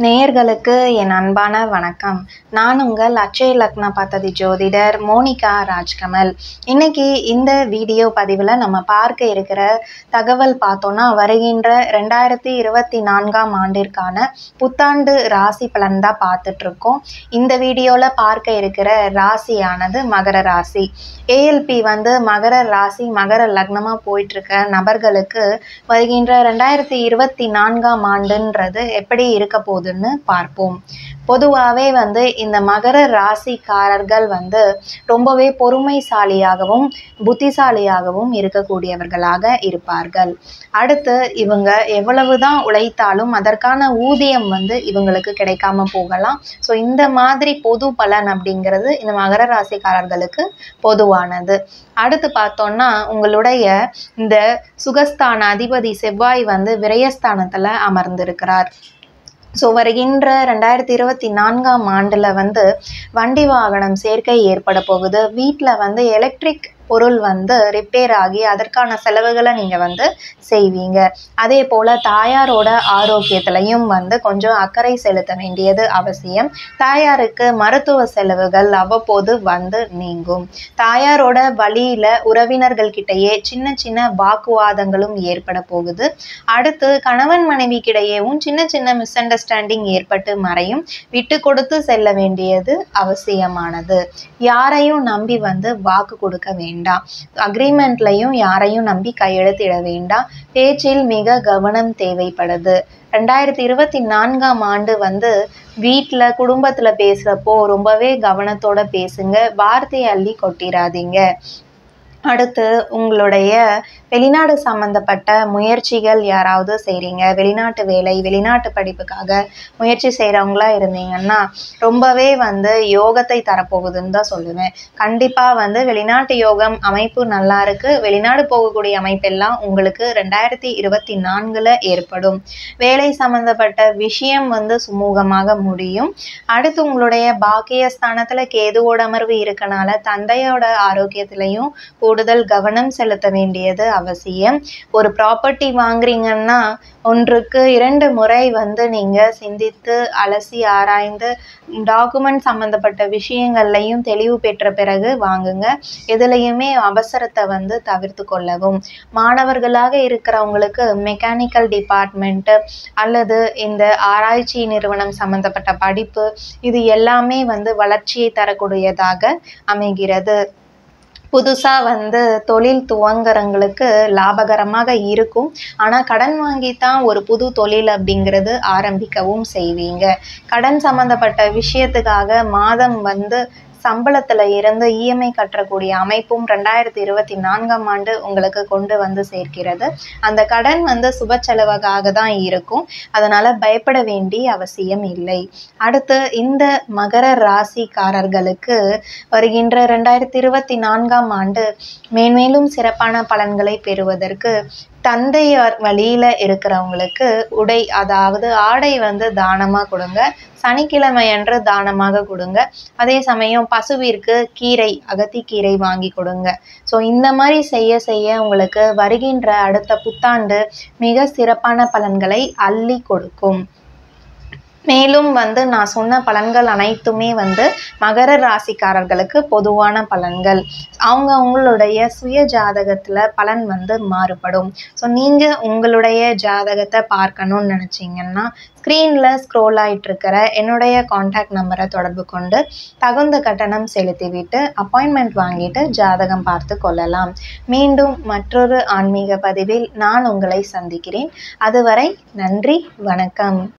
நேயர்களுக்கு என் அன்பான வணக்கம் நான் உங்கள் அக்ஷய லக்ன பத்ததி ஜோதிடர் மோனிகா ராஜ்கமல் இன்னைக்கு இந்த வீடியோ பதிவில் நம்ம பார்க்க இருக்கிற தகவல் பார்த்தோன்னா வருகின்ற ரெண்டாயிரத்தி இருபத்தி நான்காம் ஆண்டிற்கான புத்தாண்டு ராசி பலன் தான் பார்த்துட்டு இருக்கோம் இந்த வீடியோவில் பார்க்க இருக்கிற ராசியானது மகர ராசி ஏஎல்பி வந்து மகர ராசி மகர லக்னமாக போயிட்டுருக்க நபர்களுக்கு வருகின்ற ரெண்டாயிரத்தி இருபத்தி நான்காம் ஆண்டுன்றது எப்படி இருக்க போகுதுன்னு பார்ப்போம் பொதுவாகவே வந்து இந்த மகர ராசிக்காரர்கள் வந்து ரொம்பவே பொறுமைசாலியாகவும் புத்திசாலியாகவும் இருக்கக்கூடியவர்களாக இருப்பார்கள் அடுத்து இவங்க எவ்வளவுதான் உழைத்தாலும் அதற்கான ஊதியம் வந்து இவங்களுக்கு கிடைக்காம போகலாம் ஸோ இந்த மாதிரி பொது பலன் அப்படிங்கிறது இந்த மகர ராசிக்காரர்களுக்கு பொதுவானது அடுத்து பார்த்தோம்னா உங்களுடைய இந்த சுகஸ்தான அதிபதி செவ்வாய் வந்து விரயஸ்தானத்தில் அமர்ந்திருக்கிறார் ஸோ வருகின்ற ரெண்டாயிரத்தி இருபத்தி நான்காம் ஆண்டில் வந்து வண்டி வாகனம் சேர்க்கை ஏற்பட போகுது வீட்டில் வந்து எலக்ட்ரிக் பொருள் வந்து ரிப்பேர் ஆகி அதற்கான செலவுகளை நீங்கள் வந்து செய்வீங்க அதே போல் தாயாரோட ஆரோக்கியத்திலையும் வந்து கொஞ்சம் அக்கறை செலுத்த வேண்டியது அவசியம் தாயாருக்கு மருத்துவ செலவுகள் அவ்வப்போது வந்து நீங்கும் தாயாரோட வழியில் உறவினர்கள் கிட்டேயே சின்ன சின்ன வாக்குவாதங்களும் ஏற்பட போகுது அடுத்து கணவன் மனைவிக்கிடையேவும் சின்ன சின்ன மிஸ் அண்டர்ஸ்டாண்டிங் ஏற்பட்டு மறையும் விட்டு கொடுத்து செல்ல வேண்டியது அவசியமானது யாரையும் நம்பி வந்து வாக்கு கொடுக்க வேண்டாம் அக்ரிமெண்ட்லையும் யாரையும் நம்பி கையெழுத்திட வேண்டாம் பேச்சில் மிக கவனம் தேவைப்படுது ரெண்டாயிரத்தி இருபத்தி நான்காம் ஆண்டு வந்து வீட்டில் குடும்பத்தில் பேசுகிறப்போ ரொம்பவே கவனத்தோட பேசுங்க வார்த்தையை அள்ளி கொட்டிடாதீங்க அடுத்து உங்களுடைய வெளிநாடு சம்மந்தப்பட்ட முயற்சிகள் யாராவது செய்கிறீங்க வெளிநாட்டு வேலை வெளிநாட்டு படிப்புக்காக முயற்சி செய்கிறவங்களா இருந்தீங்கன்னா ரொம்பவே வந்து யோகத்தை தரப்போகுதுன்னு தான் சொல்லுவேன் கண்டிப்பாக வந்து வெளிநாட்டு யோகம் அமைப்பு நல்லா இருக்குது வெளிநாடு போகக்கூடிய அமைப்பெல்லாம் உங்களுக்கு ரெண்டாயிரத்தி இருபத்தி நான்கில் ஏற்படும் வேலை சம்மந்தப்பட்ட விஷயம் வந்து சுமூகமாக முடியும் அடுத்து உங்களுடைய பாக்கியஸ்தானத்தில் கேதுவோட அமர்வு இருக்கனால தந்தையோட ஆரோக்கியத்திலையும் கூடுதல் கவனம் செலுத்த வேண்டியது அவசியம் ஒரு ப்ராப்பர்ட்டி வாங்குறீங்கன்னா ஒன்றுக்கு இரண்டு முறை வந்து நீங்கள் சிந்தித்து அலசி ஆராய்ந்து டாக்குமெண்ட் சம்மந்தப்பட்ட விஷயங்கள்லையும் தெளிவு பெற்ற பிறகு வாங்குங்க எதுலையுமே அவசரத்தை வந்து தவிர்த்து கொள்ளவும் மாணவர்களாக இருக்கிறவங்களுக்கு மெக்கானிக்கல் டிபார்ட்மெண்ட்டு அல்லது இந்த ஆராய்ச்சி நிறுவனம் சம்மந்தப்பட்ட படிப்பு இது எல்லாமே வந்து வளர்ச்சியை தரக்கூடியதாக அமைகிறது புதுசாக வந்து தொழில் துவங்குறவங்களுக்கு லாபகரமாக இருக்கும் ஆனால் கடன் வாங்கி தான் ஒரு புது தொழில் அப்படிங்கிறது ஆரம்பிக்கவும் செய்வீங்க கடன் சம்மந்தப்பட்ட விஷயத்துக்காக மாதம் வந்து சம்பளத்தில் இருந்து இஎம்ஐ கட்டக்கூடிய அமைப்பும் ரெண்டாயிரத்தி இருபத்தி நான்காம் ஆண்டு உங்களுக்கு கொண்டு வந்து சேர்க்கிறது அந்த கடன் வந்து சுப செலவாக தான் இருக்கும் அதனால் பயப்பட வேண்டிய அவசியம் இல்லை அடுத்து இந்த மகர ராசிக்காரர்களுக்கு வருகின்ற ரெண்டாயிரத்தி இருபத்தி நான்காம் ஆண்டு மேன்மேலும் சிறப்பான பலன்களை பெறுவதற்கு தந்தையார் வழியில் இருக்கிறவங்களுக்கு உடை அதாவது ஆடை வந்து தானமாக கொடுங்க சனிக்கிழமை அன்று தானமாக கொடுங்க அதே சமயம் பசுவிற்கு கீரை அகத்திக்கீரை வாங்கி கொடுங்க ஸோ இந்த மாதிரி செய்ய செய்ய உங்களுக்கு வருகின்ற அடுத்த புத்தாண்டு மிக சிறப்பான பலன்களை அள்ளி கொடுக்கும் மேலும் வந்து நான் சொன்ன பலன்கள் அனைத்துமே வந்து மகர ராசிக்காரர்களுக்கு பொதுவான பலன்கள் அவங்க அவங்களுடைய சுய ஜாதகத்தில் பலன் வந்து மாறுபடும் ஸோ நீங்கள் உங்களுடைய ஜாதகத்தை பார்க்கணும்னு நினச்சிங்கன்னா ஸ்க்ரீனில் ஸ்க்ரோல் ஆகிட்டுருக்கிற என்னுடைய காண்டாக்ட் நம்பரை தொடர்பு கொண்டு தகுந்த கட்டணம் செலுத்திவிட்டு அப்பாயின்மெண்ட் வாங்கிட்டு ஜாதகம் பார்த்து கொள்ளலாம் மீண்டும் மற்றொரு ஆன்மீக பதிவில் நான் உங்களை சந்திக்கிறேன் அதுவரை நன்றி வணக்கம்